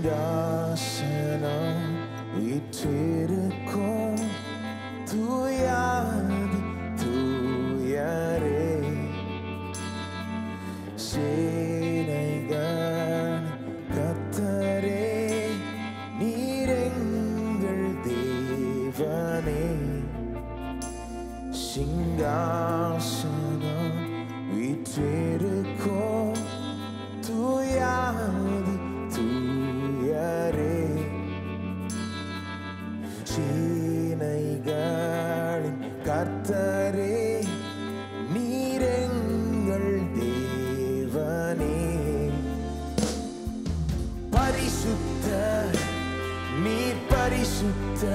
சிங்காசனம் வீற்றிருக்கும் தூயாதி தூயரே சேனைகள் கத்தரே நீரெங்கள் தேவனே சிங்காசனம் வீற்றிருக்கும் தூயாதி தூயரே சீனைகளின் கர்த்தரே நீரெங்கள் தேவனே பரிசுத்த நீர் பரிசுத்த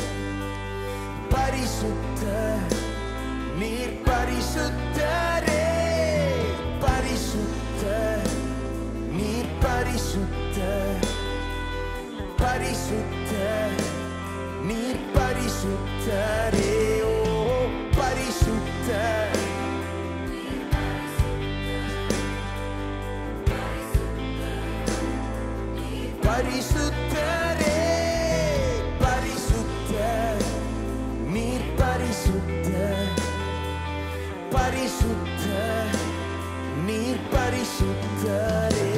பரிசுத்த நீர் பரிசுத்தரே பரிசுத்த நீர் பரிசுத்த பரிசுத்த நீர் பரிசுத்தரே ஓ பரிசுத்த பரிசுத்தரே பரிசுத்த நீர் பரிசுத்த பரிசுத்த நீர் பரிசுத்தரே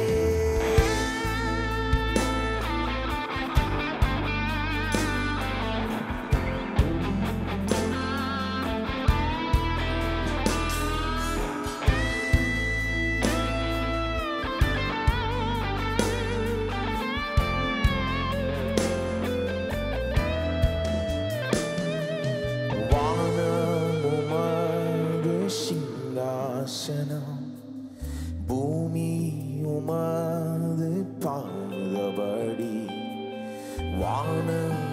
வானமுமது சிங்காசனம் பூமி உமது பாதபடி வான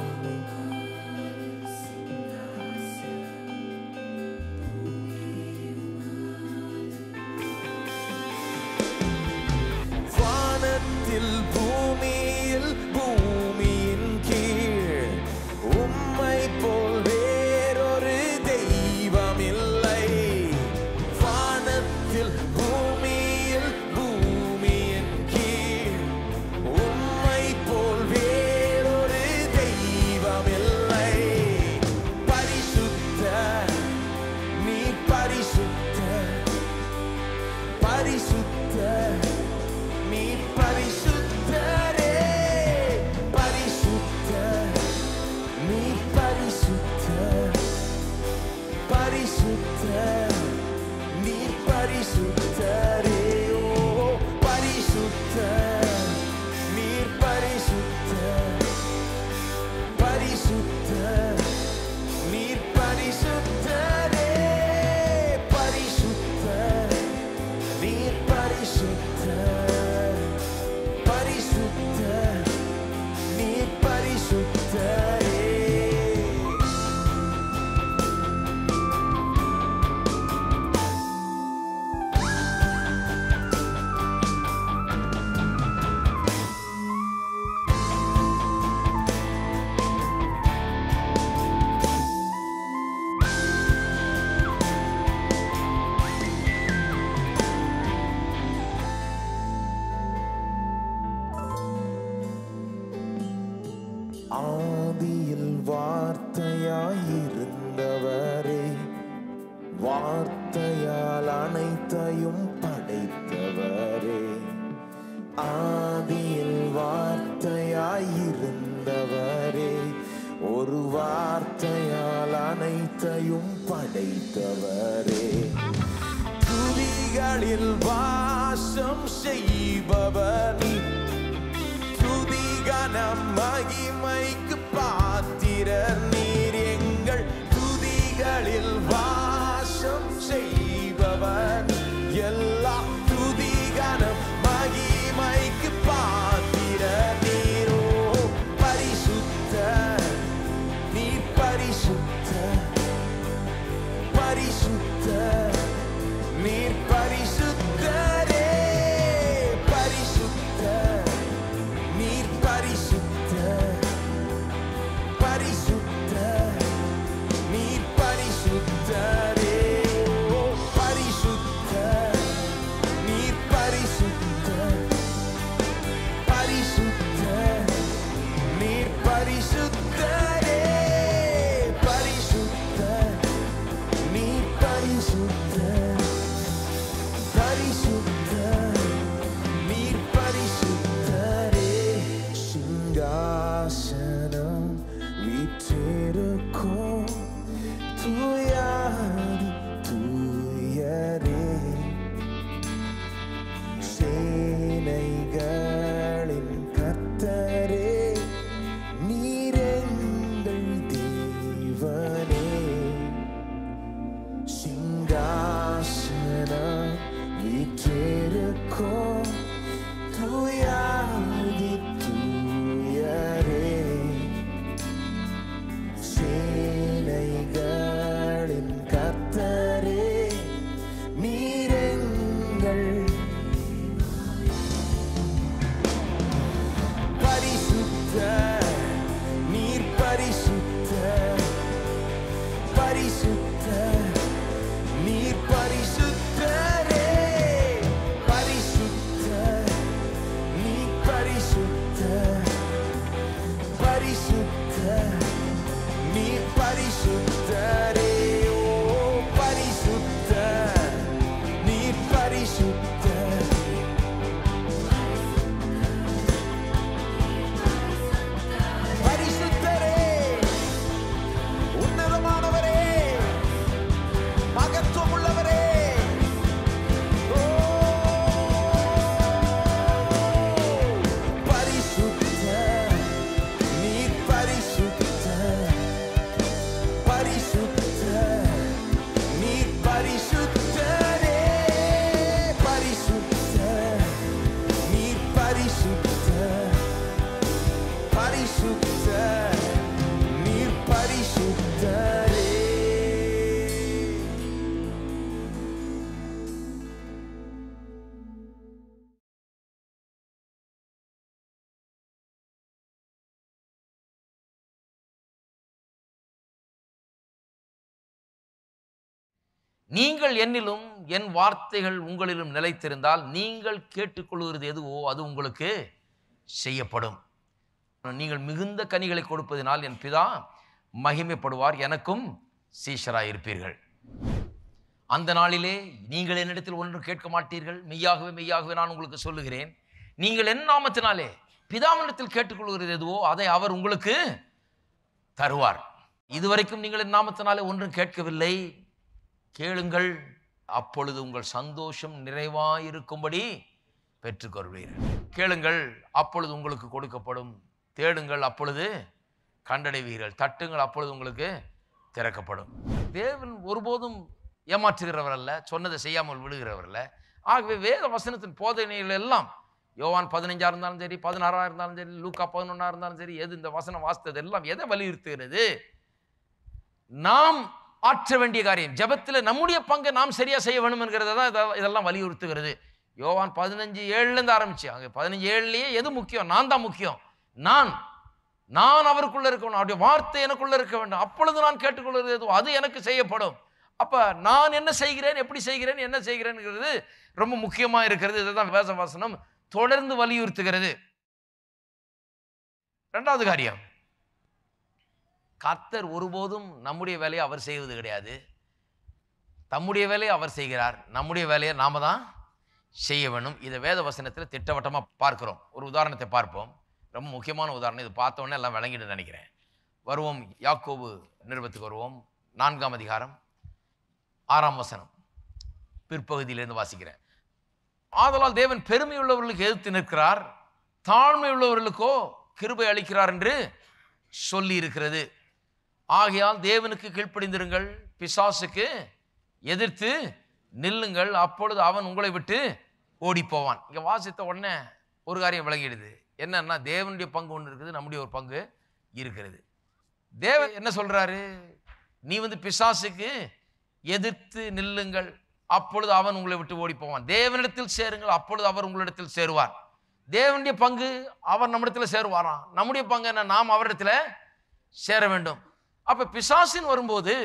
வானத்தில் பூமியில் பூமியின் கீழ் உம்மை போல் வேறொரு தெய்வமில்லை வானத்தில் பூமியில் பூமியின் கீழ் உம்மை போல் வேறொரு தெய்வமில்லை பரிசுத்த நீ பரிசுத்த பரிசுத்த நீ பரிசுத்தரே பரிசுத்த நீ பரிசுத்த பரிசுத்த நீ பரிசுத்தரே ஓ பரிசுத்த நீ பரிசுத்த பரிசுத்த நீர் பரிசுத்தரே பரிசுத்த நீர் பரிசுத்த பரிசுத்த நீர் பரிசுத்தரே ஆதியில் வார்த்தையாயிருந்தவரே வார்த்தையால் அனைத்தையும் படைத்தவரே ஆதியில் வார்த்தையாயிருந்தவரே ஒரு வார்த்தையால் அனைத்தையும் படைத்தவரே துதிகளில் வாசம் செய்பவர் நீ துதிகனம் மகிமைக்கு பாத்திரர் நீர் எங்கள் துதிகளில் வாசம் செய்பவர் எல்லா துதிகனம் மகிமைக்கு பாத்திரர் நீரோ பரிசுத்த நீர் பரிசுத்த பரிசுத்த நீர் பரிசுத்தரே பரிசுத்த நீர் பரிசுத்த பரிசுத்த நீர் பரிசுத்தரே ஓ பரிசுத்த நீர் பரிசுத்த பரிசுத்த நீங்கள் என்னிலும் என் வார்த்தைகள் உங்களிலும் நிலைத்திருந்தால் நீங்கள் கேட்டுக்கொள்கிறது எதுவோ அது உங்களுக்கு செய்யப்படும் நீங்கள் மிகுந்த கனிகளை கொடுப்பதினால் என் பிதா மகிமைப்படுவார் எனக்கும் சீஷராய் இருப்பீர்கள் அந்த நாளிலே நீங்கள் என்னிடத்தில் ஒன்றும் கேட்க மாட்டீர்கள் மெய்யாகவே மெய்யாகவே நான் உங்களுக்கு சொல்லுகிறேன் நீங்கள் என் நாமத்தினாலே பிதாவினிடத்தில் கேட்டுக்கொள்கிறது எதுவோ அதை அவர் உங்களுக்கு தருவார் இதுவரைக்கும் நீங்கள் என் நாமத்தினாலே ஒன்றும் கேட்கவில்லை கேளுங்கள் அப்பொழுது உங்கள் சந்தோஷம் நிறைவாயிருக்கும்படி பெற்றுக்கொள்வீர்கள் கேளுங்கள் அப்பொழுது உங்களுக்கு கொடுக்கப்படும் தேடுங்கள் அப்பொழுது கண்டடைவீர்கள் தட்டுங்கள் அப்பொழுது உங்களுக்கு திறக்கப்படும் தேவன் ஒருபோதும் ஏமாற்றுகிறவர் அல்ல சொன்னதை செய்யாமல் விடுகிறவர் அல்ல ஆகவே வேத வசனத்தின் போதனைகள் எல்லாம் யோவான் பதினஞ்சா இருந்தாலும் சரி பதினாறா இருந்தாலும் சரி லூக்கா பதினொன்னா இருந்தாலும் சரி எது இந்த வசனம் வாசித்தது எல்லாம் எதை வலியுறுத்துகிறது நாம் ஆற்ற வேண்டிய காரியம் ஜெபத்தில் நம்முடைய பங்கை நாம் சரியா செய்ய வேண்டும் என்கிறத தான் இதெல்லாம் இதெல்லாம் வலியுறுத்துகிறது யோவான் பதினஞ்சு ஏழுலேருந்து ஆரம்பிச்சு அங்கே பதினஞ்சு ஏழுலேயே எது முக்கியம் நான் தான் முக்கியம் நான் நான் அவருக்குள்ள இருக்க வேண்டும் அவருடைய வார்த்தை எனக்குள்ள இருக்க வேண்டும் அப்பொழுது நான் கேட்டுக்கொள்வது எதுவோ அது எனக்கு செய்யப்படும் அப்ப நான் என்ன செய்கிறேன் எப்படி செய்கிறேன் என்ன செய்கிறேன்ங்கிறது ரொம்ப முக்கியமா இருக்கிறது இதுதான் வேத வசனம் தொடர்ந்து வலியுறுத்துகிறது ரெண்டாவது காரியம் கர்த்தர் ஒருபோதும் நம்முடைய வேலையை அவர் செய்வது கிடையாது தம்முடைய வேலையை அவர் செய்கிறார் நம்முடைய வேலையை நாம தான் செய்ய வேண்டும் இதை வேத வசனத்தில் திட்டவட்டமாக பார்க்கிறோம் ஒரு உதாரணத்தை பார்ப்போம் ரொம்ப முக்கியமான உதாரணம் இது பார்த்த உடனே எல்லாம் விளங்கிட்டு நினைக்கிறேன் வருவோம் யாக்கோபு நிருபத்துக்கு வருவோம் நான்காம் அதிகாரம் ஆறாம் வசனம் பிற்பகுதியிலிருந்து வாசிக்கிறேன் ஆதலால் தேவன் பெருமை உள்ளவர்களுக்கு எதிர்த்து நிற்கிறார் தாழ்மை உள்ளவர்களுக்கோ கிருபை அளிக்கிறார் என்று சொல்லி இருக்கிறது ஆகையால் தேவனுக்கு கீழ்ப்படிந்திருங்கள் பிசாசுக்கு எதிர்த்து நில்லுங்கள் அப்பொழுது அவன் உங்களை விட்டு ஓடி போவான் இங்க வாசித்த உடனே ஒரு காரியம் விளங்கிடுது என்னன்னா தேவனுடைய பங்கு ஒன்று இருக்குது நம்முடைய ஒரு பங்கு இருக்கிறது தேவன் என்ன சொல்றாரு நீ வந்து பிசாசுக்கு எதிர்த்து நில்லுங்கள் அப்பொழுது அவன் உங்களை விட்டு ஓடி போவான் தேவனிடத்தில் சேருங்கள் அப்பொழுது அவர் உங்களிடத்தில் சேருவார் தேவனுடைய பங்கு அவர் நம்மிடத்தில் சேருவாராம் நம்முடைய பங்கு என்ன நாம் அவரிடத்தில் சேர வேண்டும் அப்ப பிசாசின் வரும்போது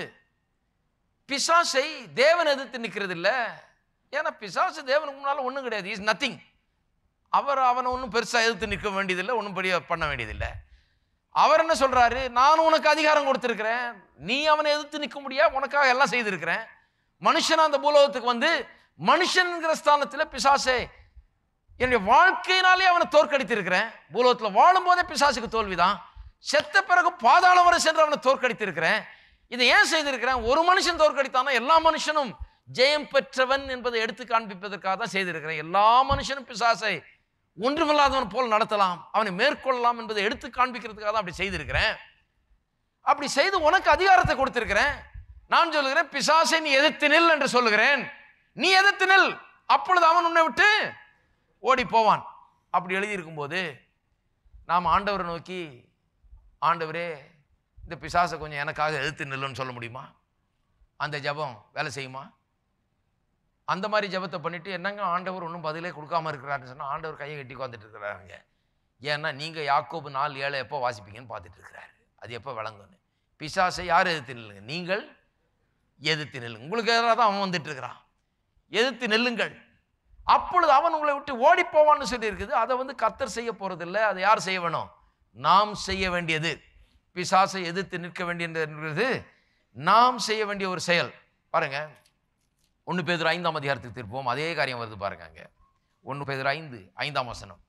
பிசாசை தேவன் எதிர்த்து நிற்கிறது இல்ல ஏன்னா பிசாசு தேவனுக்கு முன்னால ஒன்றும் கிடையாது இஸ் நத்திங் அவர் அவனை ஒன்றும் பெருசா எதிர்த்து நிற்க வேண்டியதில்லை ஒன்றும் பெரிய பண்ண வேண்டியதில்லை அவர் என்ன சொல்றாரு நான் உனக்கு அதிகாரம் கொடுத்திருக்கிறேன் நீ அவனை எதிர்த்து நிற்க முடியா உனக்காக எல்லாம் செய்திருக்கிறேன் மனுஷன் அந்த பூலோகத்துக்கு வந்து மனுஷன்கிற ஸ்தானத்தில் பிசாசை என்னுடைய வாழ்க்கையினாலே அவனை தோற்கடித்திருக்கிறேன் பூலோகத்தில் வாழும்போதே பிசாசுக்கு தோல்விதான் செத்த பிறகு பாதாளம் வரை சென்று அவனை தோற்கடித்திருக்கிறேன் இதை ஏன் செய்திருக்கிறேன் ஒரு மனுஷன் தோற்கடித்தானா எல்லா மனுஷனும் ஜெயம் பெற்றவன் என்பதை எடுத்து காண்பிப்பதற்காக தான் செய்திருக்கிறேன் எல்லா மனுஷனும் பிசாசை ஒன்றுமில்லாதவன் போல் நடத்தலாம் அவனை மேற்கொள்ளலாம் என்பதை எடுத்து காண்பிக்கிறதுக்காக தான் அப்படி செய்திருக்கிறேன் அப்படி செய்து உனக்கு அதிகாரத்தை கொடுத்திருக்கிறேன் நான் சொல்லுகிறேன் பிசாசை நீ எதிர்த்து நில் என்று சொல்லுகிறேன் நீ எதிர்த்து நில் அப்பொழுது அவன் உன்னை விட்டு ஓடி போவான் அப்படி எழுதியிருக்கும்போது நாம் ஆண்டவரை நோக்கி ஆண்டவரே இந்த பிசாசை கொஞ்சம் எனக்காக எதிர்த்து நில்லுன்னு சொல்ல முடியுமா அந்த ஜெபம் வேலை செய்யுமா அந்த மாதிரி ஜெபத்தை பண்ணிட்டு என்னங்க ஆண்டவர் ஒன்றும் பதிலே கொடுக்காம இருக்கிறாருன்னு சொன்னால் ஆண்டவர் கையை கட்டி உட்காந்துட்டு இருக்கிறாருங்க ஏன்னா நீங்கள் யாக்கோபு நாலு ஏழை எப்போ வாசிப்பீங்கன்னு பார்த்துட்டு இருக்கிறாரு அது எப்போ விளங்குன்னு பிசாசை யார் எதிர்த்து நில்லுங்க நீங்கள் எதிர்த்து நில்லுங்க உங்களுக்கு எதிராக தான் அவன் வந்துட்டு இருக்கிறான் எதிர்த்து நில்லுங்கள் அப்பொழுது அவன் உங்களை விட்டு ஓடி போவான்னு சொல்லி இருக்குது அதை வந்து கத்தர் செய்ய போறதில்லை அதை யார் செய்ய வேணும் நாம் செய்ய வேண்டியது பிசாசை எதிர்த்து நிற்க வேண்டியது நாம் செய்ய வேண்டிய ஒரு செயல் பாருங்க ஒன்று பேதர் ஐந்தாம் அதிகாரத்துக்கு திருப்போம் அதே காரியம் வருது பாருங்க அங்க ஒன்று பேதர் ஐந்து ஐந்தாம் வசனம்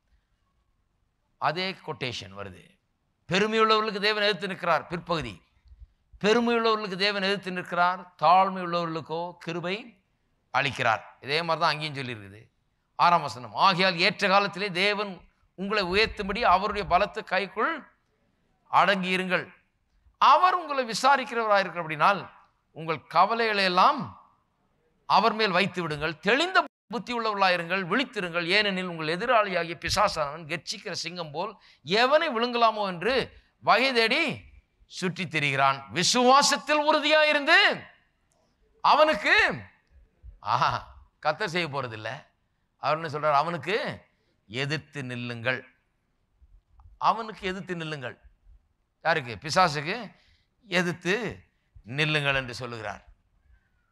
அதே கொட்டேஷன் வருது பெருமையுள்ளவர்களுக்கு தேவன் எதிர்த்து நிற்கிறார் பிற்பகுதி பெருமையுள்ளவர்களுக்கு தேவன் எதிர்த்து நிற்கிறார் தாழ்மை உள்ளவர்களுக்கோ கிருபை அளிக்கிறார் இதே மாதிரி தான் அங்கேயும் சொல்லியிருக்குது ஆறாம் வசனம் ஆகையால் ஏற்ற காலத்திலே தேவன் உங்களை உயர்த்தும்படி அவருடைய பலத்து கைக்குள் அடங்கி இருங்கள் அவர் உங்களை விசாரிக்கிறவராக இருக்கிற அப்படினால் உங்கள் கவலைகளை எல்லாம் அவர் மேல் வைத்து விடுங்கள் தெளிந்த புத்தி உள்ளவர்களாயிருங்கள் விழித்திருங்கள் ஏனெனில் உங்கள் எதிராளியாகிய பிசாசானவன் கெர்ச்சிக்கிற சிங்கம் போல் எவனை விழுங்கலாமோ என்று வகை தேடி சுற்றித் திரிகிறான் விசுவாசத்தில் உறுதியாயிருந்து அவனுக்கு ஆஹா கத்தர் செய்ய போறதில்ல அவர் என்ன சொல்றார் அவனுக்கு எதிர்த்து நில்லுங்கள் அவனுக்கு எதிர்த்து நில்லுங்கள் யாருக்கு பிசாசுக்கு எதிர்த்து நில்லுங்கள் என்று சொல்லுகிறார்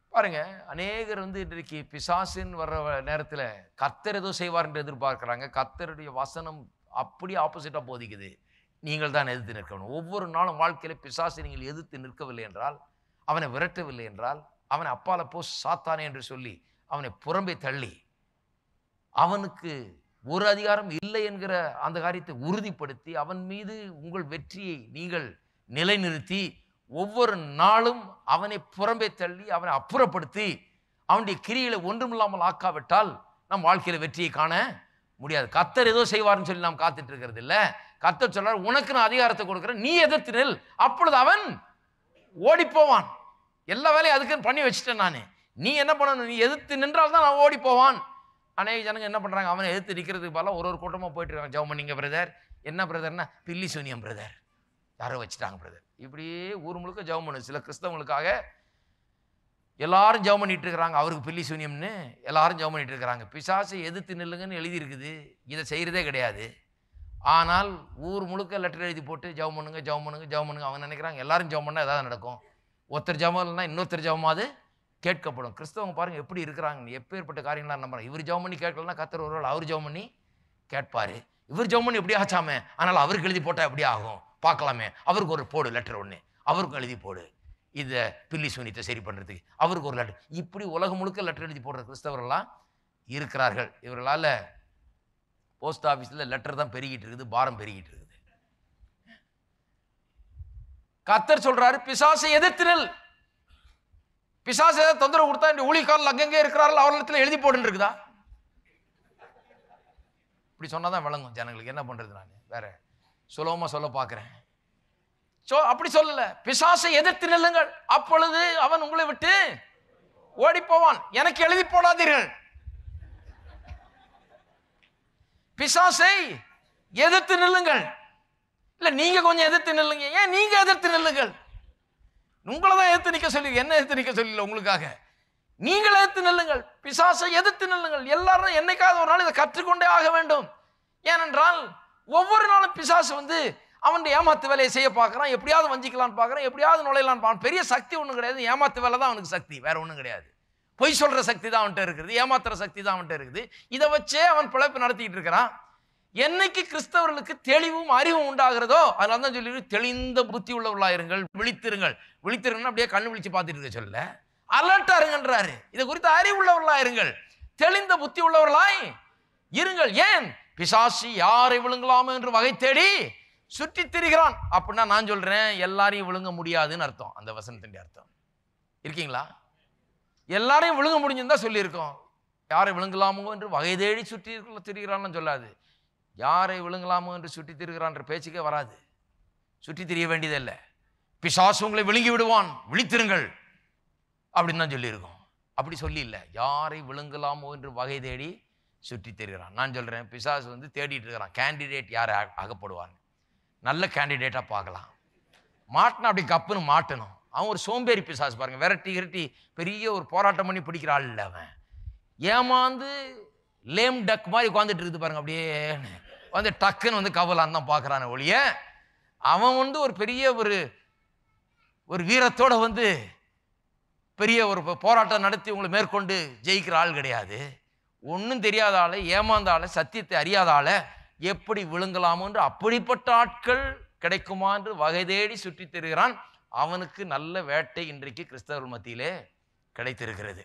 பாருங்க அநேகர் வந்து இன்றைக்கு பிசாசின்னு வர்ற நேரத்தில் கத்தர் ஏதோ செய்வார் என்று எதிர்பார்க்குறாங்க கத்தருடைய வசனம் அப்படியே ஆப்போசிட்டாக போதிக்குது நீங்கள் தான் எதிர்த்து நிற்கணும் ஒவ்வொரு நாளும் வாழ்க்கையில பிசாசை நீங்கள் எதிர்த்து நிற்கவில்லை என்றால் அவனை விரட்டவில்லை என்றால் அவனை அப்பால போ சாத்தானே என்று சொல்லி அவனை புறம்பே தள்ளி அவனுக்கு ஒரு அதிகாரம் இல்லை என்கிற அந்த காரியத்தை உறுதிப்படுத்தி அவன் மீது உங்கள் வெற்றியை நீங்கள் நிலைநிறுத்தி ஒவ்வொரு நாளும் அவனை புறம்பே தள்ளி அவனை அப்புறப்படுத்தி அவனுடைய கிரிகளை ஒன்றுமில்லாமல் ஆக்காவிட்டால் நம் வாழ்க்கையில வெற்றியை காண முடியாது கத்தர் ஏதோ செய்வார்னு சொல்லி நாம் காத்துட்டு இருக்கிறது இல்ல கத்தர் சொல்றார் உனக்கு நான் அதிகாரத்தை கொடுக்குறேன் நீ எதிர்த்து நில் அப்பொழுது அவன் ஓடி போவான் எல்லா வேலையும் அதுக்குன்னு பண்ணி வச்சுட்டேன் நான் நீ என்ன பண்ணணும் நீ எதிர்த்து நின்றால் தான் நான் ஓடி போவான் அநேக ஜனங்க என்ன பண்றாங்க அவனை எதிர்த்து நிற்கிறதுக்கு பதிலாக ஒரு ஒரு கூட்டமாக போயிட்டு இருக்காங்க ஜெபம் பண்ணிங்க பிரதர் என்ன பிரதர்னா பில்லி சூனியம் பிரதர் யாரோ வச்சுட்டாங்க பிரதர் இப்படியே ஊர் முழுக்க ஜெபம் பண்ணு சில கிறிஸ்தவங்களுக்காக எல்லாரும் ஜெபம் பண்ணிட்டு இருக்கிறாங்க அவருக்கு பில்லி சூனியம்னு எல்லாரும் ஜெபம் பண்ணிட்டு இருக்கிறாங்க பிசாசை எதிர்த்து நில்லுங்கன்னு எழுதி இருக்குது இதை செய்கிறதே கிடையாது ஆனால் ஊர் முழுக்க லெட்டர் எழுதி போட்டு ஜெபம் பண்ணுங்க ஜெபம் பண்ணுங்க ஜெபம் பண்ணுங்க அவங்க நினைக்கிறாங்க எல்லாரும் ஜெபம் பண்ணால் ஏதாவது நடக்கும் ஒருத்தர் ஜெபம் இல்லைன்னா இன்னொருத்தர் ஜெபமாவது கேட்கப்படும் கிறிஸ்தவங்க பாருங்க எப்படி இருக்கிறாங்க எப்பேற்பட்ட காரியங்களாம் நம்புறாங்க இவர் ஜெபம் பண்ணி கேட்கலன்னா கத்தர் ஒருவேளை அவர் ஜெபம் பண்ணி கேட்பாரு இவர் ஜெபம் பண்ணி எப்படி ஆச்சாமே ஆனால் அவருக்கு எழுதி போட்டால் எப்படி ஆகும் பார்க்கலாமே அவருக்கு ஒரு போடு லெட்டர் ஒன்று அவருக்கும் எழுதி போடு இதை பில்லி சூனியத்தை சரி பண்ணுறதுக்கு அவருக்கு ஒரு லெட்டர் இப்படி உலகம் முழுக்க லெட்டர் எழுதி போடுற கிறிஸ்தவர்கள்லாம் இருக்கிறார்கள் இவர்களால் போஸ்ட் ஆஃபீஸில் லெட்டர் தான் பெருகிட்டு இருக்குது பாரம் பெருகிட்டு இருக்குது கத்தர் சொல்றாரு பிசாசை எதிர்த்து நெல் பிசாசு ஏதாவது தொந்தரவு கொடுத்தா இந்த ஊழியக்காரர்கள் அங்கங்கே இருக்கிறார்கள் அவர்களிடத்தில் எழுதி போடுன்னு இருக்குதா இப்படி சொன்னாதான் விளங்கும் ஜனங்களுக்கு என்ன பண்றது நான் வேற சுலபமா சொல்ல பார்க்கிறேன் சோ அப்படி சொல்லல பிசாசை எதிர்த்து நில்லுங்கள் அப்பொழுது அவன் உங்களை விட்டு ஓடி போவான் எனக்கு எழுதி போடாதீர்கள் பிசாசை எதிர்த்து நில்லுங்கள் இல்ல நீங்க கொஞ்சம் எதிர்த்து நில்லுங்க ஏன் நீங்க எதிர்த்து நில்லுங்கள் உங்களை தான் எதிர்த்து நிற்க சொல்லி என்ன எதிர்த்து நிற்க சொல்லல உங்களுக்காக நீங்கள் எதிர்த்து நில்லுங்கள் பிசாசை எதிர்த்து நில்லுங்கள் எல்லாரும் என்னைக்காவது ஒரு நாள் இதை கற்றுக்கொண்டே ஆக வேண்டும் ஏனென்றால் ஒவ்வொரு நாளும் பிசாசு வந்து அவன் ஏமாத்து வேலையை செய்ய பார்க்கறான் எப்படியாவது வஞ்சிக்கலான்னு பார்க்கறான் எப்படியாவது நுழையலான்னு பார்க்கறான் பெரிய சக்தி ஒன்றும் கிடையாது ஏமாத்து வேலை தான் அவனுக்கு சக்தி வேற ஒன்றும் கிடையாது பொய் சொல்ற சக்தி தான் அவன்கிட்ட இருக்குது ஏமாத்துற சக்தி தான் அவன்கிட்ட இருக்குது இதை வச்சே அவன் பிழைப்பு நடத்திட்டு இருக்கிறான் என்னைக்கு கிறிஸ்தவர்களுக்கு தெளிவும் அறிவும் உண்டாகிறதோ அதனால தான் சொல்லி தெளிந்த புத்தி உள்ளவர்களாயிருங்கள் விழித்திருங்கள் விழித்திருங்கன்னா அப்படியே கண்ணு விழிச்சு பார்த்துட்டு இருக்க சொல்ல அலர்ட்டா இருங்கன்றாரு இதை குறித்து அறிவுள்ளவர்களாயிருங்கள் தெளிந்த புத்தி உள்ளவர்களாய் இருங்கள் ஏன் பிசாசி யாரை விழுங்கலாமோ என்று வகை தேடி சுற்றி திரிகிறான் அப்படின்னா நான் சொல்றேன் எல்லாரையும் விழுங்க முடியாதுன்னு அர்த்தம் அந்த வசனத்தின் அர்த்தம் இருக்கீங்களா எல்லாரையும் விழுங்க முடிஞ்சுன்னு தான் சொல்லியிருக்கோம் யாரை விழுங்கலாமோ என்று வகை தேடி சுற்றி திரிகிறான்னு சொல்லாது யாரை விழுங்கலாமோ என்று சுற்றி திரிகிறான்ற பேச்சுக்கே வராது சுற்றி திரிய வேண்டியதில்லை பிசாசு உங்களை விழுங்கி விடுவான் விழித்திருங்கள் அப்படின்னு தான் சொல்லியிருக்கோம் அப்படி சொல்லி இல்லை யாரை விழுங்கலாமோ என்று வகை தேடி சுற்றி திரிகிறான் நான் சொல்கிறேன் பிசாசு வந்து தேடிட்டு இருக்கிறான் கேண்டிடேட் யார் அக- அகப்படுவான் நல்ல கேண்டிடேட்டாக பார்க்கலாம் மாட்டினா அப்படி கப்புன்னு மாட்டணும் அவன் ஒரு சோம்பேறி பிசாசு பாருங்க விரட்டி விரட்டி பெரிய ஒரு போராட்டம் பண்ணி பிடிக்கிற ஆள் இல்லை அவன் ஏமாந்து லேம் டக் மாதிரி உட்காந்துட்டு இருக்குது பாருங்க அப்படியே வந்து டக்குன்னு வந்து கவலான்னு தான் பார்க்குறான ஒழிய அவன் வந்து ஒரு பெரிய ஒரு ஒரு வீரத்தோட வந்து பெரிய ஒரு போ- போராட்டம் நடத்தி உங்களை மேற்கொண்டு ஜெயிக்கிற ஆள் கிடையாது ஒன்றும் தெரியாத ஆளை ஏமாந்த ஆளை சத்தியத்தை அறியாத ஆளை எப்படி விழுங்கலாமோ என்று அப்படிப்பட்ட ஆட்கள் கிடைக்குமா என்று வகை தேடி சுற்றித் திரிகிறான் அவனுக்கு நல்ல வேட்டை இன்றைக்கு கிறிஸ்தவர்கள் மத்தியிலே கிடைத்திருக்கிறது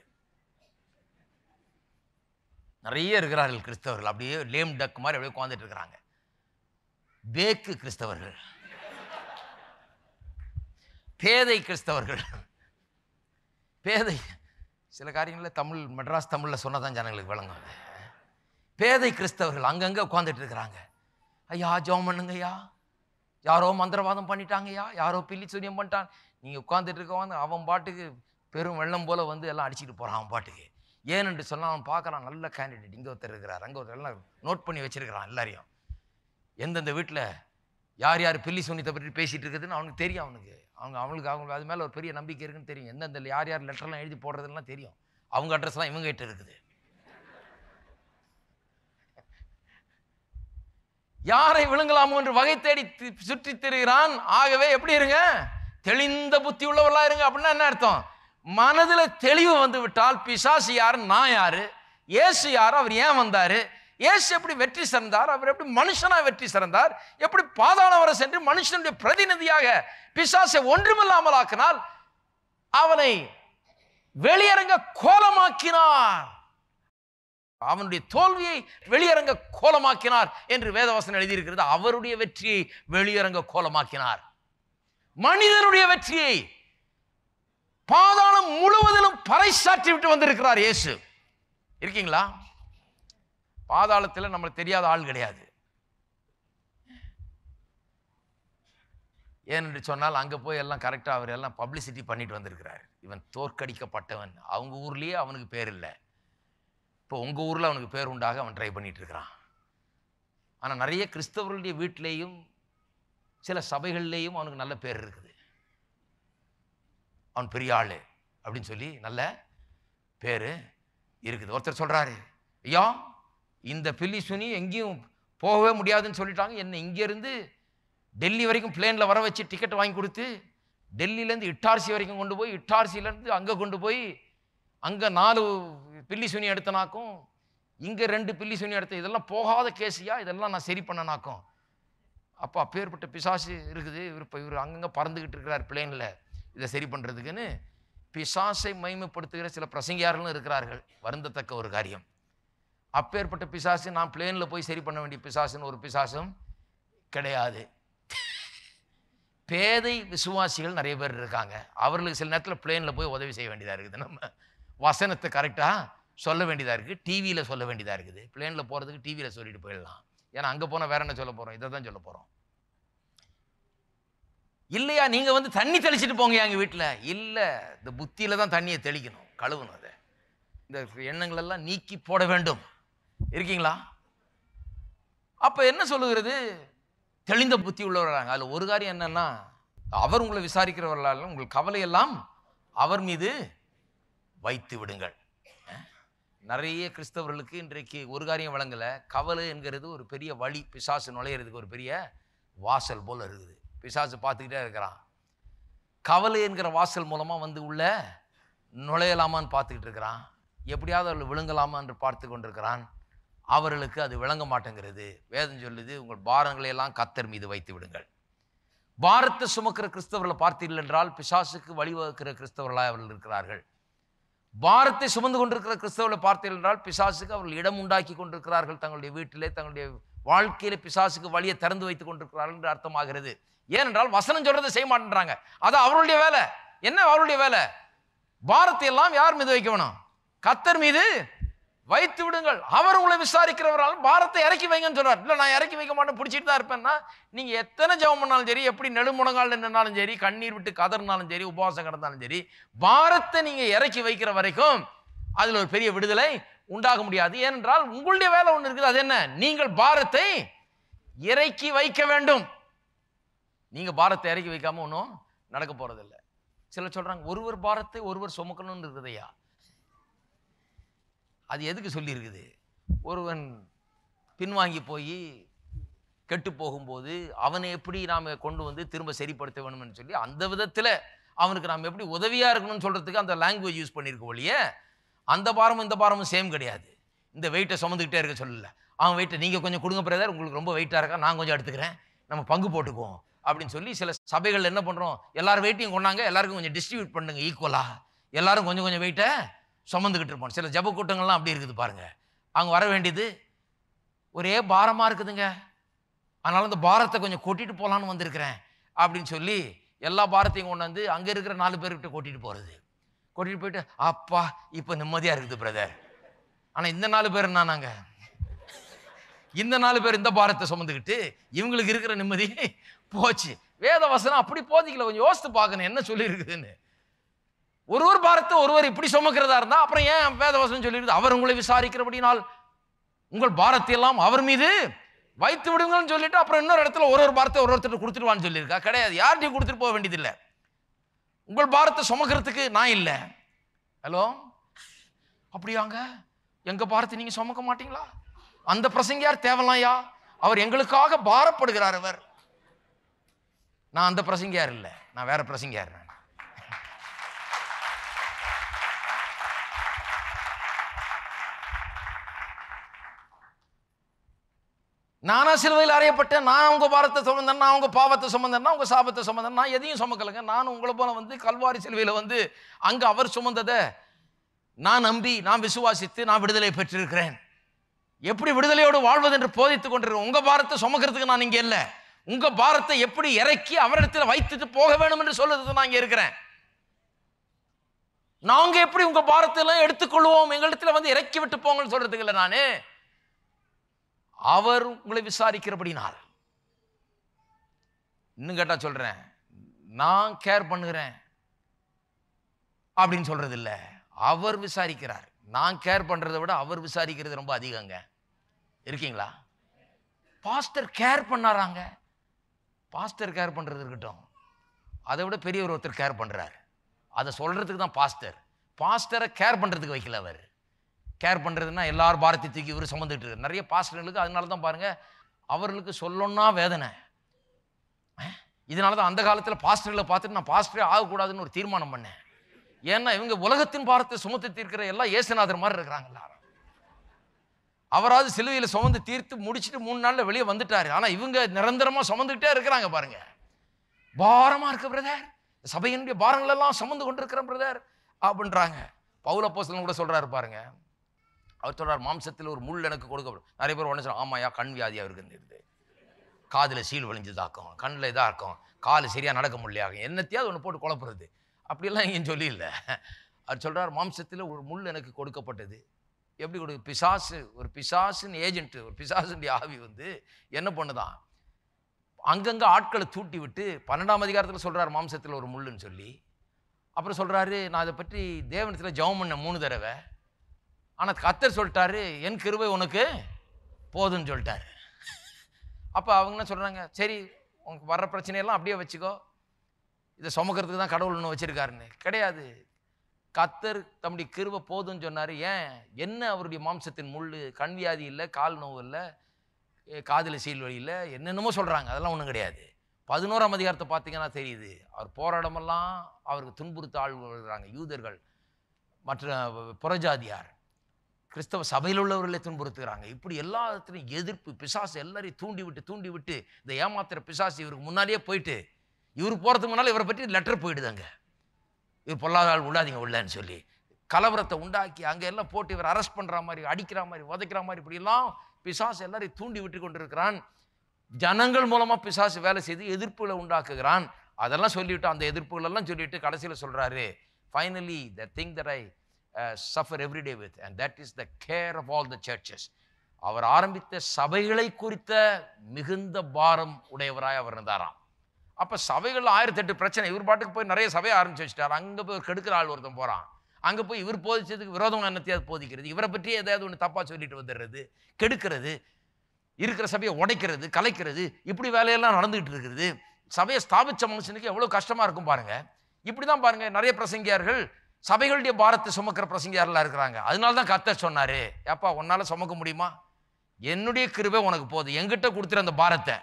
நிறைய இருக்கிறார்கள் கிறிஸ்தவர்கள் அப்படியே லேம் டக் மாதிரி அப்படியே உட்காந்துட்டு இருக்கிறாங்க பேக்கு கிறிஸ்தவர்கள் பேதை கிறிஸ்தவர்கள் பேதை சில காரியங்களில் தமிழ் மெட்ராஸ் தமிழில் சொன்னதான் ஜனங்களுக்கு விளங்கும் அது. பேதை கிறிஸ்தவர்கள் அங்கங்கே உட்காந்துட்டு இருக்கிறாங்க ஐயா ஜெபம் பண்ணுங்க ஐயா யாரோ மந்திரவாதம் பண்ணிட்டாங்கய்யா யாரோ பில்லி சூரியம் பண்ணிட்டான் நீங்கள் உட்காந்துட்டு இருக்கவன் அவன் பாட்டுக்கு பெரும் வெள்ளம் போல வந்து எல்லாம் அடிச்சிட்டு போகிறான் அவன் பாட்டுக்கு ஏனென்று சொன்னால் அவன் பார்க்குறான் நல்ல கேண்டிடேட் இங்கே ஒருத்தர் இருக்கிறார் அங்கே ஒருத்தர் எல்லாம் நோட் பண்ணி வச்சிருக்கிறான் எல்லாரையும் எந்தெந்த வீட்டில் யார் யார் பில்லி சூனியத்தை பற்றி பேசிட்டு இருக்குதுன்னு அவனுக்கு தெரியும் அவனுக்கு அவங்க அவங்களுக்கு அவங்களுக்கு அது மேலே ஒரு பெரிய நம்பிக்கை இருக்குன்னு தெரியும் எந்தெந்த யார் யார் லெட்டர்லாம் எழுதி போடுறதுலாம் தெரியும் அவங்க அட்ரஸ்லாம் இவங்க கிட்ட இருக்குது யாரை விழுங்கலாமோ என்று வகை தேடி தி- சுற்றித் திரிகிறான் ஆகவே எப்படி இருங்க தெளிந்த புத்தி உள்ளவர்களா இருங்க அப்படின்னா என்ன அர்த்தம் மனதுல தெளிவு வந்து விட்டால் பிசாசு யாரு நான் யாரு இயேசு யாரு அவர் ஏன் வந்தாரு இயேசு எப்படி வெற்றி சிறந்தார் அவர் எப்படி மனுஷனா வெற்றி சிறந்தார் எப்படி பாதாளம் வரை சென்று மனுஷனுடைய பிரதிநிதியாக பிசாசை ஒன்றுமில்லாமல் ஆக்கினால் அவனை வெளியரங்க கோலமாக்கினார் அவனுடைய தோல்வியை வெளியரங்க கோலமாக்கினார் என்று வேதவசனம் எழுதியிருக்கிறது அவருடைய வெற்றியை வெளியரங்க கோலமாக்கினார் மனிதனுடைய வெற்றியை பாதாளம் முழுவதிலும் பறைசாற்றி விட்டு வந்திருக்கிறார் இயேசு இருக்கீங்களா பாதாளத்தில் நம்மளுக்கு தெரியாத ஆள் கிடையாது ஏனென்று சொன்னால் அங்கே போய் எல்லாம் கரெக்டாக அவர் எல்லாம் பப்ளிசிட்டி பண்ணிட்டு வந்திருக்கிறார் இவன் தோற்கடிக்கப்பட்டவன் அவங்க ஊர்லேயே அவனுக்கு பேர் இல்லை இப்போ உங்கள் ஊரில் அவனுக்கு பேர் உண்டாக அவன் ட்ரை பண்ணிட்டு இருக்கிறான் ஆனால் நிறைய கிறிஸ்தவர்களுடைய வீட்டிலேயும் சில சபைகள்லேயும் அவனுக்கு நல்ல பேர் இருக்குது அவன் பெரிய ஆளு அப்படின்னு சொல்லி நல்ல பேர் இருக்குது ஒருத்தர் சொல்கிறாரு ஐயா இந்த பில்லி சுனி எங்கேயும் போகவே முடியாதுன்னு சொல்லிட்டாங்க என்னை இங்கேருந்து டெல்லி வரைக்கும் பிளேனில் வர வச்சு டிக்கெட் வாங்கி கொடுத்து டெல்லியிலேருந்து இட்டார்சி வரைக்கும் கொண்டு போய் இட்டார்சியிலேருந்து அங்கே கொண்டு போய் அங்கே நாலு பில்லி சுனி எடுத்தனாக்கும் இங்கே ரெண்டு பில்லி சுனி எடுத்த இதெல்லாம் போகாத கேஸியா இதெல்லாம் நான் சரி பண்ணனாக்கும் அப்போ அப்பேற்பட்ட பிசாசு இருக்குது இவர் இப்போ இவர் அங்கங்கே பறந்துக்கிட்டு இருக்கிறார் பிளேனில் இதை சரி பண்ணுறதுக்குன்னு பிசாசை மைமைப்படுத்துகிற சில பிரசங்கியார்களும் இருக்கிறார்கள் வருந்தத்தக்க ஒரு காரியம் அப்பேற்பட்ட பிசாசு நான் பிளேனில் போய் சரி பண்ண வேண்டிய பிசாசுன்னு ஒரு பிசாசும் கிடையாது பேதை விசுவாசிகள் நிறைய பேர் இருக்காங்க அவர்களுக்கு சில நேரத்தில் பிளேனில் போய் உதவி செய்ய வேண்டியதாக இருக்குது நம்ம வசனத்தை கரெக்டாக சொல்ல வேண்டியதாக இருக்குது டிவியில் சொல்ல வேண்டியதாக இருக்குது பிளேனில் போகிறதுக்கு டிவியில் சொல்லிட்டு போயிடலாம் ஏன்னா அங்கே போனால் வேற என்ன சொல்ல போகிறோம் இதை தான் சொல்ல போகிறோம் இல்லையா நீங்கள் வந்து தண்ணி தெளிச்சிட்டு போங்க எங்கள் வீட்டில் இல்லை இந்த புத்தியில் தான் தண்ணியை தெளிக்கணும் கழுவணும் அதை இந்த எண்ணங்கள் எல்லாம் நீக்கி போட வேண்டும் இருக்கீங்களா அப்போ என்ன சொல்லுகிறது தெளிந்த புத்தி உள்ளவராங்க அதில் ஒரு காரியம் என்னன்னா அவர் உங்களை விசாரிக்கிறவர்களாலும் உங்கள் கவலையெல்லாம் அவர் மீது வைத்து விடுங்கள் அஹ், நிறைய கிறிஸ்தவர்களுக்கு இன்றைக்கு ஒரு காரியம் விளங்கலை கவலை என்கிறது ஒரு பெரிய வழி பிசாசு நுழையிறதுக்கு ஒரு பெரிய வாசல் போல் இருக்குது பிசாசு பார்த்துக்கிட்டே இருக்கிறான் கவலை என்கிற வாசல் மூலமாக வந்து உள்ள நுழையலாமான்னு பார்த்துக்கிட்டு இருக்கிறான் எப்படியாவது அவர்கள் விழுங்கலாமா என்று பார்த்து கொண்டிருக்கிறான் அவர்களுக்கு அது விளங்க மாட்டேங்கிறது வேதம் சொல்லுது உங்கள் பாரங்களை எல்லாம் கத்தர் மீது வைத்து விடுங்கள் பாரத்தை சுமக்கிற கிறிஸ்தவர்களை பார்த்தீர்கள் என்றால் பிசாசுக்கு வழிவகுக்கிற கிறிஸ்தவர்களாக அவர்கள் இருக்கிறார்கள் பாரத்தை சுமந்து கொண்டிருக்கிற கிறிஸ்தவர்களை பார்த்தீர்கள் என்றால் பிசாசுக்கு அவர்கள் இடம் உண்டாக்கி கொண்டிருக்கிறார்கள் தங்களுடைய வீட்டிலே தங்களுடைய வாழ்க்கையிலே பிசாசுக்கு வழியை திறந்து வைத்துக் கொண்டிருக்கிறார்கள் என்று அர்த்தமாகிறது ஏனென்றால் வசனம் சொல்றதை செய்ய மாட்டேன்றாங்க அது அவருடைய வேலை என்ன அவருடைய வேலை பாரத்தை எல்லாம் யார் மீது வைக்க வேணும் கத்தர் மீது வைத்து விடுங்கள் அவர் உங்களை விசாரிக்கிறவரால் பாரத்தை இறக்கி வைங்கன்னு சொல்றார் இல்லை நான் இறக்கி வைக்க மாட்டேன் பிடிச்சிட்டு தான் இருப்பேன்னா நீங்க எத்தனை ஜெபம் பண்ணாலும் சரி எப்படி நெடுமுடங்கால் நின்னாலும் சரி கண்ணீர் விட்டு கதறினாலும் சரி உபவாசம் கிடந்தாலும் சரி பாரத்தை நீங்க இறக்கி வைக்கிற வரைக்கும் அதுல ஒரு பெரிய விடுதலை உண்டாக முடியாது ஏனென்றால் உங்களுடைய வேலை ஒன்று இருக்குது அது என்ன நீங்கள் பாரத்தை இறக்கி வைக்க வேண்டும் நீங்க பாரத்தை இறக்கி வைக்காம ஒன்றும் நடக்க போறதில்லை சிலர் சொல்றாங்க ஒருவர் பாரத்தை ஒருவர் சுமக்கணும்னு இருக்குதையா அது எதுக்கு சொல்லியிருக்குது ஒருவன் பின்வாங்கி போய் கெட்டு போகும்போது அவனை எப்படி நாம் கொண்டு வந்து திரும்ப சரிப்படுத்த வேணும்னு சொல்லி அந்த விதத்தில் அவனுக்கு நாம் எப்படி உதவியாக இருக்கணும்னு சொல்கிறதுக்கு அந்த லாங்குவேஜ் யூஸ் பண்ணியிருக்க ஒழிய அந்த பாரமும் இந்த பாரமும் சேம் கிடையாது இந்த வெயிட்டை சுமந்துக்கிட்டே இருக்க சொல்லல அவன் வெயிட்டை நீங்கள் கொஞ்சம் கொடுங்க பிரதர் உங்களுக்கு ரொம்ப வெயிட்டாக இருக்கா நான் கொஞ்சம் எடுத்துக்கிறேன் நம்ம பங்கு போட்டுக்குவோம் அப்படின்னு சொல்லி சில சபைகள் என்ன பண்ணுறோம் எல்லாரும் வெயிட்டையும் கொண்டாங்க எல்லாருக்கும் கொஞ்சம் டிஸ்ட்ரிபியூட் பண்ணுங்க ஈக்குவலாக எல்லாரும் கொஞ்சம் கொஞ்சம் வெயிட்டை சுமந்துக்கிட்டு இருப்போம் சில ஜப கூட்டங்கள்லாம் அப்படி இருக்குது பாருங்க அவங்க வர வேண்டியது ஒரே பாரமாக இருக்குதுங்க அதனால இந்த பாரத்தை கொஞ்சம் கொட்டிட்டு போகலான்னு வந்திருக்கிறேன் அப்படின்னு சொல்லி எல்லா பாரத்தையும் கொண்டு வந்து அங்கே இருக்கிற நாலு பேர்கிட்ட கொட்டிட்டு போகிறது கொட்டிட்டு போயிட்டு அப்பா இப்போ நிம்மதியாக இருக்குது பிரதர் ஆனால் இந்த நாலு பேர் என்ன நாங்கள் இந்த நாலு பேர் இந்த பாரத்தை சுமந்துக்கிட்டு இவங்களுக்கு இருக்கிற நிம்மதி போச்சு வேத வசனம் அப்படி போதிக்கல கொஞ்சம் யோசித்து பார்க்கணும் என்ன சொல்லியிருக்குதுன்னு ஒருவர் பாரத்தை ஒருவர் இப்படி சுமக்கிறதா இருந்தா அப்புறம் ஏன் வேத வசனம் சொல்லியிருக்குது அவர் உங்களை விசாரிக்கிறபடினால் உங்கள் பாரத்தை எல்லாம் அவர் மீது வைத்து விடுங்கள்னு சொல்லிட்டு அப்புறம் இன்னொரு இடத்துல ஒரு ஒரு பாரத்தை ஒரு ஒருத்தர் கொடுத்துருவான்னு சொல்லியிருக்கா கிடையாது யார்கிட்டையும் கொடுத்துட்டு போக வேண்டியதில்லை உங்கள் பாரத்தை சுமக்கிறதுக்கு நான் இல்லை ஹலோ அப்படியாங்க எங்க பாரத்தை நீங்க சுமக்க மாட்டீங்களா அந்த பிரசங்கியார் தேவலாம்யா அவர் எங்களுக்காக பாரப்படுகிறார் அவர் நான் அந்த பிரசங்கியார் இல்லை நான் வேற பிரசங்கியார் நான் நானா சிலுவையில் அறையப்பட்டேன் நான் உங்க பாரத்தை சுமந்தேன் நான் உங்க பாவத்தை சுமந்தேன் உங்க சாபத்தை சுமந்தேன் நான் எதையும் சுமக்கலைங்க நானும் உங்களை போல வந்து கல்வாரி சிலுவையில் வந்து அங்க அவர் சுமந்ததை நான் நம்பி நான் விசுவாசித்து நான் விடுதலை பெற்றிருக்கிறேன் எப்படி விடுதலையோடு வாழ்வது என்று போதித்துக் கொண்டிருக்கிறேன் உங்க பாரத்தை சுமக்கிறதுக்கு நான் இங்க இல்லை உங்க பாரத்தை எப்படி இறக்கி அவரிடத்தில் வைத்துட்டு போக வேண்டும் என்று சொல்றதுக்கு நான் இங்க இருக்கிறேன் நாங்க எப்படி உங்க பாரத்தை எல்லாம் எடுத்துக்கொள்வோம் எங்களிடத்துல வந்து இறக்கி விட்டு போங்கன்னு சொல்றதுக்கு இல்லை நானு அவர் உங்களை விசாரிக்கிறபடினால் இன்னும் கேட்டா சொல்றேன் நான் கேர் பண்ணுகிறேன் அப்படின்னு சொல்றது இல்ல அவர் விசாரிக்கிறார் நான் கேர் பண்றதை விட அவர் விசாரிக்கிறது ரொம்ப அதிகங்க இருக்கீங்களா பாஸ்டர் கேர் பண்ணாராங்க பாஸ்டர் கேர் பண்றது இருக்கட்டும் அதை விட பெரியவர் ஒருத்தர் கேர் பண்றாரு அதை சொல்றதுக்கு தான் பாஸ்டர் பாஸ்டரை கேர் பண்றதுக்கு வைக்கல அவர் கேர் பண்ணுறதுன்னா எல்லாரும் பாரத்தை தூக்கி இவர் சுமந்துட்டு இருக்காரு நிறைய பாஸ்டர்களுக்கு அதனால தான் பாருங்க அவர்களுக்கு சொல்லணும்னா வேதனை அஹ், இதனால தான் அந்த காலத்தில் பாஸ்டர்களை பார்த்துட்டு நான் பாஸ்டரே ஆகக்கூடாதுன்னு ஒரு தீர்மானம் பண்ணேன் ஏன்னா இவங்க உலகத்தின் பாரத்தை சுமத்து தீர்க்கிற எல்லாம் இயேசுநாதர் மாதிரி இருக்கிறாங்க எல்லாரும் அவராவது சிலுவையில் சுமந்து தீர்த்து முடிச்சுட்டு மூணு நாளில் வெளியே வந்துட்டாரு ஆனால் இவங்க நிரந்தரமாக சுமந்துக்கிட்டே இருக்கிறாங்க பாருங்க பாரமா இருக்கு பிரதர் சபையினுடைய பாரங்கள் எல்லாம் சுமந்து கொண்டிருக்கிறேன் பிரதர் அப்படின்றாங்க பவுல போஸ்தலன் கூட சொல்றாரு பாருங்க அவர் சொல்றார் மாம்சத்தில் ஒரு முள் எனக்கு கொடுக்கப்படும் நிறைய பேர் உடனே சொல்றாங்க ஆமாயா கண் வியாதி அவருக்கு இருந்தது காதில் சீல் வழிஞ்சதாக்கும் கண்ணில் இதாக இருக்கும் கால் சரியாக நடக்க முடியலையாகும் என்னத்தையாவது ஒன்று போட்டு குழப்புறது அப்படியெல்லாம் எங்கேயும் சொல்லி இல்லை அவர் சொல்றார் மாம்சத்தில் ஒரு முள் எனக்கு கொடுக்கப்பட்டது எப்படி கொடு பிசாசு ஒரு பிசாசுன்னு ஏஜென்ட் ஒரு பிசாசுடைய ஆவி வந்து என்ன பண்ணுதான் அங்கங்கே ஆட்களை தூட்டி விட்டு பன்னெண்டாம் அதிகாரத்தில் சொல்றார் மாம்சத்தில் ஒரு முள்ளுன்னு சொல்லி அப்புறம் சொல்றாரு நான் அதை பற்றி தேவனத்தில் ஜெபம் பண்ண மூணு தடவை ஆனால் கத்தர் சொல்லிட்டாரு என் கிருபை உனக்கு போதும்னு சொல்லிட்டாரு அப்போ அவங்க என்ன சொல்கிறாங்க சரி உனக்கு வர்ற பிரச்சனையெல்லாம் அப்படியே வச்சுக்கோ இதை சுமக்கிறதுக்கு தான் கடவுள் ஒன்று வச்சிருக்காருன்னு கிடையாது கத்தர் தம்முடைய கிருபை போதும்னு சொன்னார் ஏன் என்ன அவருடைய மாம்சத்தின் முள் கண் வியாதி இல்லை கால் நோவு இல்லை காதில் சீல் வழி இல்லை என்னென்னமோ சொல்கிறாங்க அதெல்லாம் ஒன்றும் கிடையாது பதினோராம் அதிகாரத்தை பார்த்தீங்கன்னா தெரியுது அவர் போராடமெல்லாம் அவருக்கு துன்புறுத்த ஆள் வருகிறாங்க யூதர்கள் மற்ற புறஜாதியார் கிறிஸ்தவ சபையில் உள்ளவர்களே துன்புறுத்துகிறாங்க இப்படி எல்லாத்துலையும் எதிர்ப்பு பிசாசு எல்லாரையும் தூண்டி விட்டு தூண்டி விட்டு இந்த ஏமாத்துற பிசாசு இவருக்கு முன்னாடியே போயிட்டு இவர் போகிறதுக்கு முன்னால் இவரை பற்றி லெட்டர் போயிடுதாங்க இவர் பொல்லாத ஆள் விடாதீங்க உள்ளன்னு சொல்லி கலவரத்தை உண்டாக்கி அங்கே எல்லாம் போட்டு இவர் அரெஸ்ட் பண்ணுற மாதிரி அடிக்கிற மாதிரி உதைக்கிற மாதிரி இப்படியெல்லாம் பிசாசு எல்லாரையும் தூண்டி விட்டு கொண்டிருக்கிறான் ஜனங்கள் மூலமாக பிசாசு வேலை செய்து எதிர்ப்புகளை உண்டாக்குகிறான் அதெல்லாம் சொல்லிவிட்டு அந்த எதிர்ப்புகள் எல்லாம் சொல்லிட்டு கடைசியில் சொல்கிறாரு finally the thing that I suffer everyday with and that is the care of all the churches அவர் ஆரம்பித்த சபைகளை குறித்த மிகுந்த பாரம் உடையவராய் அவர் இருந்தாராம் அப்போ சபைகள் ஆயிரத்தெட்டு பிரச்சனை இவர் பாட்டுக்கு போய் நிறைய சபையை ஆரம்பிச்சு வச்சுட்டார் அங்கே போய் ஒரு கெடுக்கிற ஆள் ஒருத்தன் போகிறான் அங்கே போய் இவர் போதிச்சதுக்கு விரோதம் என்னத்தையாவது போதிக்கிறது இவரை பற்றி ஏதாவது ஒன்று தப்பாக சொல்லிட்டு வந்துடுறது கெடுக்கிறது இருக்கிற சபையை உடைக்கிறது கலைக்கிறது இப்படி வேலையெல்லாம் நடந்துகிட்டு இருக்குது சபையை ஸ்தாபிச்ச மனுஷனுக்கு எவ்வளோ கஷ்டமாக இருக்கும் பாருங்க இப்படி தான் பாருங்க நிறைய பிரசங்கியார்கள் சபைகளுடைய பாரத்தை சுமக்கிற பிரசங்கியாரெல்லாம் இருக்கிறாங்க அதனால தான் கர்த்தர் சொன்னாரு ஏப்பா உன்னால சுமக்க முடியுமா என்னுடைய கிருபை உனக்கு போதும் என்கிட்ட கொடுத்துரு அந்த பாரத்தை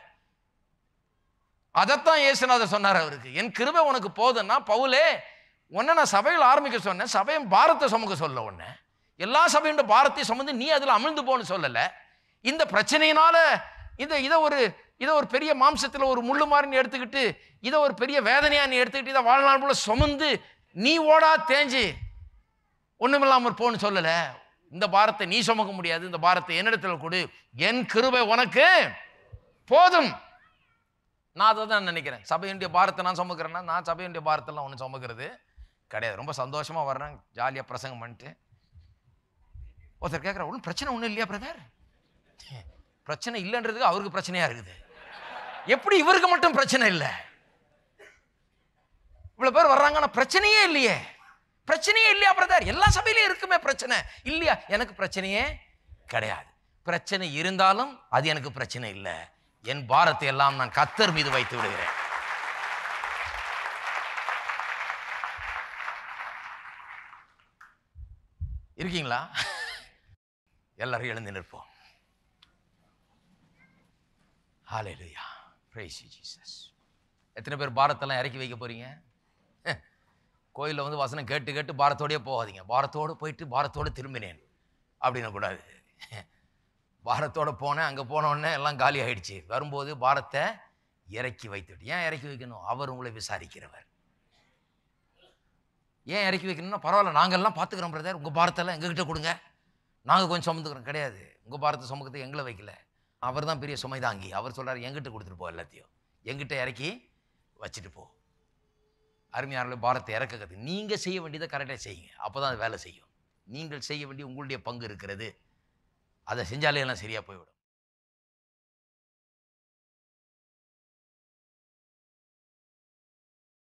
அதைத்தான் இயேசுநாதர் சொன்னார் அவருக்கு என் கிருபை உனக்கு போதுன்னா பவுலே உன்னை நான் சபையில் ஆரம்பிக்க சொன்னேன் சபையின் பாரத்தை சுமக்க சொல்ல உன்னை எல்லா சபையோட பாரத்தையும் சுமந்து நீ அதில் அமிழ்ந்து போன்னு சொல்லலை இந்த பிரச்சனையினால இந்த இதை ஒரு இதை ஒரு பெரிய மாம்சத்தில் ஒரு முள்ளு மாதிரி நீ எடுத்துக்கிட்டு இதை ஒரு பெரிய வேதனையா நீ எடுத்துக்கிட்டு இதை வாழ்நாள் போல சுமந்து நீ ஓடா தேஞ்சு ஒண்ணுமில்லாம போன்னு சொல்லல இந்த பாரத்தை நீ சுமக்க முடியாது இந்த பாரத்தை என்னிடத்துல கொடு என் கிருபை உனக்கு போதும் நான் அதை தான் நினைக்கிறேன் சபையுடைய பாரத்தை நான் சுமக்கிறேன்னா நான் சபையுடைய பாரத்தெல்லாம் ஒன்றும் சுமக்கிறது கிடையாது ரொம்ப சந்தோஷமா வர்றேன் ஜாலியாக பிரசங்கம் பண்ணிட்டு ஒருத்தர் கேட்குற ஒன்றும் பிரச்சனை ஒன்றும் இல்லையா பிரதர் பிரச்சனை இல்லைன்றதுக்கு அவருக்கு பிரச்சனையா இருக்குது எப்படி இவருக்கு மட்டும் பிரச்சனை இல்லை இவ்வளவு பேர் வர்றாங்க ஆனா பிரச்சனையே இல்லையே பிரச்சனையே இல்லையா பிரதர் எல்லா சபையிலையும் இருக்குமே பிரச்சனை இல்லையா எனக்கு பிரச்சனையே கிடையாது பிரச்சனை இருந்தாலும் அது எனக்கு பிரச்சனை இல்லை என் பாரத்தை எல்லாம் நான் கத்தர் மீது வைத்து விடுகிறேன் இருக்கீங்களா எல்லாரும் எழுந்து நிற்போம் ஹalleluya praise you jesus எத்தனை பேர் பாரத்தெல்லாம் இறக்கி வைக்க போறீங்க கோயிலில் வந்து வசனம் கேட்டு கேட்டு பாரத்தோடயே போகாதீங்க பாரத்தோடு போயிட்டு பாரத்தோடு திரும்பினேன் அப்படின்னு கூடாது பாரத்தோட போனேன் அங்கே போன உடனே எல்லாம் காலி ஆயிடுச்சு வரும்போது பாரத்தை இறக்கி வைத்துட்டு ஏன் இறக்கி வைக்கணும் அவர் உங்களை விசாரிக்கிறவர் ஏன் இறக்கி வைக்கணும்னா பரவாயில்ல நாங்கள்லாம் பார்த்துக்கிறோம் பிரதர் உங்கள் பாரத்தெல்லாம் எங்ககிட்ட கொடுங்க நாங்கள் கொஞ்சம் சுமந்துக்கிறோம் கிடையாது உங்கள் பாரத்தை சுமக்கிறதுக்கு எங்களை வைக்கல அவர் தான் பெரிய சுமை தாங்கி அவர் சொல்றாரு எங்கிட்ட கொடுத்துட்டு போ எல்லாத்தையும் எங்கிட்ட இறக்கி வச்சுட்டு போ அருமையானவர்களே பாரத்தை இறக்க கற்று நீங்கள் செய்ய வேண்டியதை கரெக்டாக செய்யுங்க அப்போ தான் அது வேலை செய்யும் நீங்கள் செய்ய வேண்டிய உங்களுடைய பங்கு இருக்கிறது அதை செஞ்சாலே எல்லாம் சரியாக போய்விடும்